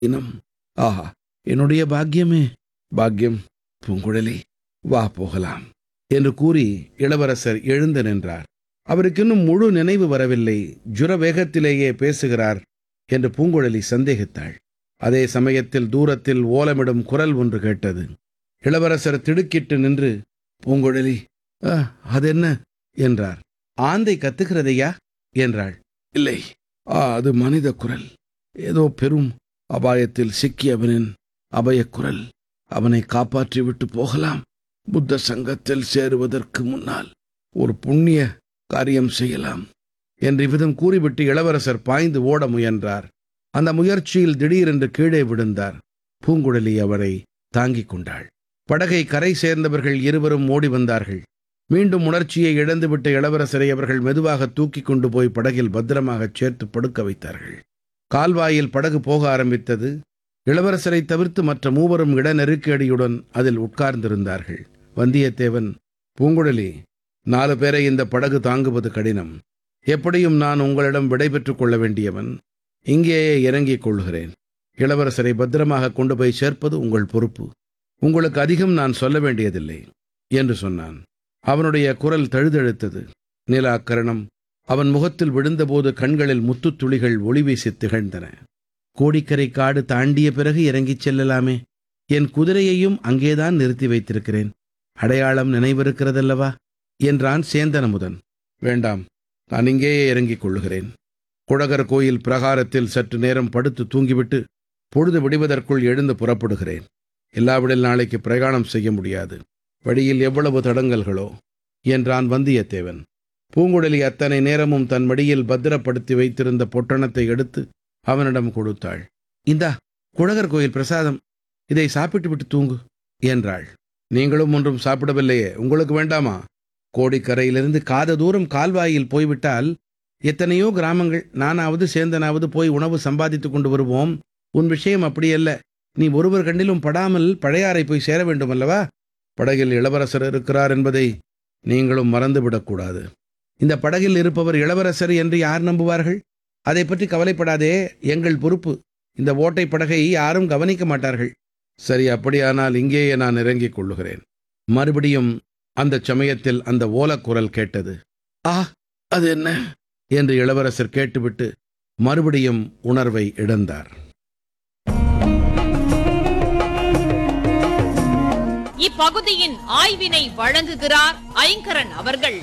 இனம் ஆஹா என்னுடைய பாக்கியமே பாக்கியம் பூங்குழலி வா போகலாம் என்று கூறி இளவரசர் எழுந்து நின்றார் அவருக்கு இன்னும் முழு நினைவு வரவில்லை ஜுர வேகத்திலேயே பேசுகிறார் என்று பூங்குழலி சந்தேகித்தாள் அதே சமயத்தில் தூரத்தில் ஓலமிடும் குரல் ஒன்று கேட்டது இளவரசர் திடுக்கிட்டு நின்று பூங்குழலி "ஆ, அதென்ன என்றார் ஆந்தை கத்துகிறதையா என்றாள் இல்லை ஆ அது மனித குரல் ஏதோ பெரும் அபாயத்தில் சிக்கியவனின் அபயக் குரல் அவனை காப்பாற்றி விட்டு போகலாம் புத்த சங்கத்தில் சேருவதற்கு முன்னால் ஒரு புண்ணிய காரியம் செய்யலாம் என்று இவ்விதம் கூறிவிட்டு இளவரசர் பாய்ந்து ஓட முயன்றார் அந்த முயற்சியில் திடீரென்று கீழே விழுந்தார் பூங்குழலி அவரை தாங்கிக் கொண்டாள் படகை கரை சேர்ந்தவர்கள் இருவரும் ஓடி வந்தார்கள் மீண்டும் உணர்ச்சியை இழந்துவிட்ட இளவரசரை அவர்கள் மெதுவாக தூக்கிக் கொண்டு போய் படகில் பத்திரமாகச் சேர்த்து படுக்க வைத்தார்கள் கால்வாயில் படகு போக ஆரம்பித்தது இளவரசரை தவிர்த்து மற்ற மூவரும் இடநெருக்கடியுடன் அதில் உட்கார்ந்திருந்தார்கள் வந்தியத்தேவன் பூங்குழலி நாலு பேரை இந்த படகு தாங்குவது கடினம் எப்படியும் நான் உங்களிடம் விடை பெற்றுக் கொள்ள வேண்டியவன் இங்கேயே இறங்கிக் கொள்கிறேன் இளவரசரை பத்திரமாக கொண்டு போய் சேர்ப்பது உங்கள் பொறுப்பு உங்களுக்கு அதிகம் நான் சொல்ல வேண்டியதில்லை என்று சொன்னான் அவனுடைய குரல் தழுதழுத்தது நிலாக்கரணம் அவன் முகத்தில் விழுந்தபோது கண்களில் முத்துத் துளிகள் ஒளி வீசித் திகழ்ந்தன கோடிக்கரை காடு தாண்டிய பிறகு இறங்கிச் செல்லலாமே என் குதிரையையும் அங்கேதான் நிறுத்தி வைத்திருக்கிறேன் அடையாளம் நினைவிருக்கிறதல்லவா என்றான் சேந்தனமுதன் வேண்டாம் நான் இங்கேயே இறங்கிக் கொள்ளுகிறேன் குழகர் கோயில் பிரகாரத்தில் சற்று நேரம் படுத்து தூங்கிவிட்டு பொழுது விடுவதற்குள் எழுந்து புறப்படுகிறேன் இல்லாவிடில் நாளைக்கு பிரயாணம் செய்ய முடியாது வழியில் எவ்வளவு தடங்கல்களோ என்றான் வந்தியத்தேவன் பூங்குழலி அத்தனை நேரமும் தன் மடியில் பத்திரப்படுத்தி வைத்திருந்த பொட்டணத்தை எடுத்து அவனிடம் கொடுத்தாள் இந்தா குழகர் கோயில் பிரசாதம் இதை சாப்பிட்டு விட்டு தூங்கு என்றாள் நீங்களும் ஒன்றும் சாப்பிடவில்லையே உங்களுக்கு வேண்டாமா கோடிக்கரையிலிருந்து காத தூரம் கால்வாயில் போய்விட்டால் எத்தனையோ கிராமங்கள் நானாவது சேந்தனாவது போய் உணவு சம்பாதித்துக் கொண்டு வருவோம் உன் விஷயம் அப்படியல்ல நீ ஒருவர் கண்ணிலும் படாமல் பழையாறை போய் சேர வேண்டும் அல்லவா படகில் இளவரசர் இருக்கிறார் என்பதை நீங்களும் மறந்துவிடக்கூடாது இந்த படகில் இருப்பவர் இளவரசர் என்று யார் நம்புவார்கள் அதை பற்றி கவலைப்படாதே எங்கள் பொறுப்பு இந்த ஓட்டை படகை யாரும் கவனிக்க மாட்டார்கள் சரி அப்படியானால் இங்கேயே நான் இறங்கிக் கொள்ளுகிறேன் மறுபடியும் அந்த சமயத்தில் அந்த ஓலக்குரல் கேட்டது ஆ அது என்ன என்று இளவரசர் கேட்டுவிட்டு மறுபடியும் உணர்வை இழந்தார் இப்பகுதியின் ஆய்வினை வழங்குகிறார் ஐங்கரன் அவர்கள்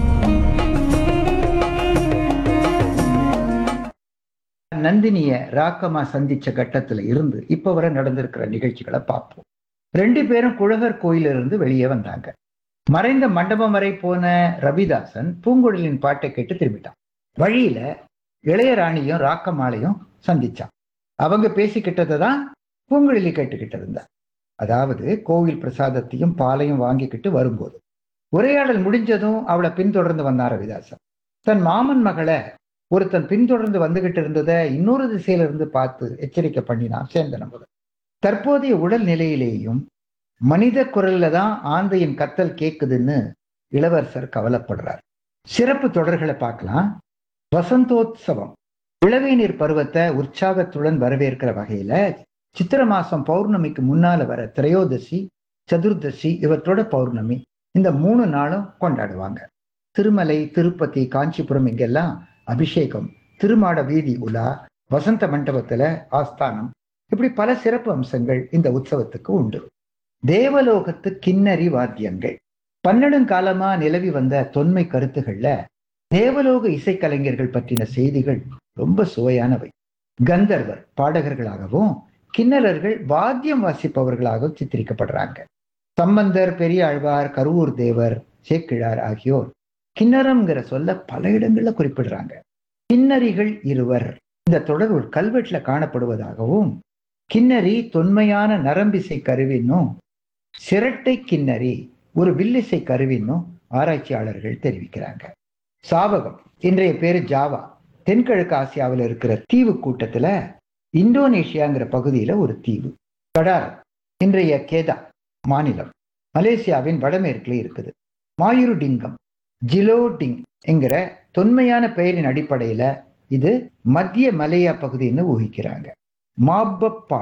நந்தினிய ராக்கமா சந்திச்ச கட்டத்துல இருந்து இப்ப வரை நடந்திருக்கிற நிகழ்ச்சிகளை பார்ப்போம் ரெண்டு பேரும் குழகர் கோயிலிருந்து வெளியே வந்தாங்க மறைந்த மண்டபம் வரை போன ரவிதாசன் பூங்குழலின் பாட்டை கேட்டு திரும்பிட்டான் வழியில இளையராணியும் ராக்கமாலையும் சந்திச்சான் அவங்க பேசிக்கிட்டதை தான் பூங்குழலி கேட்டுக்கிட்டு இருந்தா அதாவது கோவில் பிரசாதத்தையும் பாலையும் வாங்கிக்கிட்டு வரும்போது உரையாடல் முடிஞ்சதும் அவளை பின்தொடர்ந்து வந்தான் ரவிதாசன் தன் மாமன் மகளை ஒருத்தன் பின்தொடர்ந்து வந்துகிட்டு இருந்ததை இன்னொரு திசையில இருந்து பார்த்து எச்சரிக்கை பண்ணினான் சேந்தன முதல் தற்போதைய உடல் நிலையிலேயும் மனித குரல்ல தான் ஆந்தையின் கத்தல் கேக்குதுன்னு இளவரசர் கவலைப்படுறார் சிறப்பு தொடர்களை பார்க்கலாம் வசந்தோத்சவம் இளவேநீர் பருவத்தை உற்சாகத்துடன் வரவேற்கிற வகையில சித்திர மாசம் பௌர்ணமிக்கு முன்னால வர திரையோதசி சதுர்தசி இவற்றோட பௌர்ணமி இந்த மூணு நாளும் கொண்டாடுவாங்க திருமலை திருப்பதி காஞ்சிபுரம் இங்கெல்லாம் அபிஷேகம் திருமாட வீதி உலா வசந்த மண்டபத்துல ஆஸ்தானம் இப்படி பல சிறப்பு அம்சங்கள் இந்த உற்சவத்துக்கு உண்டு தேவலோகத்து கிண்ணறி வாத்தியங்கள் பன்னெடுங்காலமா நிலவி வந்த தொன்மை கருத்துகள்ல தேவலோக இசைக்கலைஞர்கள் பற்றின செய்திகள் ரொம்ப சுவையானவை கந்தர்வர் பாடகர்களாகவும் கிண்ணறர்கள் வாத்தியம் வாசிப்பவர்களாகவும் சித்தரிக்கப்படுறாங்க சம்பந்தர் பெரியாழ்வார் கருவூர் தேவர் சேக்கிழார் ஆகியோர் கிண்ணறம்ங்கிற சொல்ல பல இடங்கள்ல குறிப்பிடுறாங்க கிண்ணறிகள் இருவர் இந்த தொடர் ஒரு கல்வெட்டுல காணப்படுவதாகவும் கிண்ணறி தொன்மையான நரம்பிசை கருவின்னும் சிரட்டை கிண்ணறி ஒரு வில்லிசை கருவின்னும் ஆராய்ச்சியாளர்கள் தெரிவிக்கிறாங்க சாவகம் இன்றைய பேரு ஜாவா தென்கிழக்கு ஆசியாவில் இருக்கிற தீவு கூட்டத்துல இந்தோனேஷியாங்கிற பகுதியில ஒரு தீவு கடாரம் இன்றைய கேதா மாநிலம் மலேசியாவின் வடமேற்குல இருக்குது மாயுருடிங்கம் ஜிலோடிங் என்கிற தொன்மையான பெயரின் அடிப்படையில இது மத்திய மலேயா பகுதின்னு ஊகிக்கிறாங்க மாப்பப்பா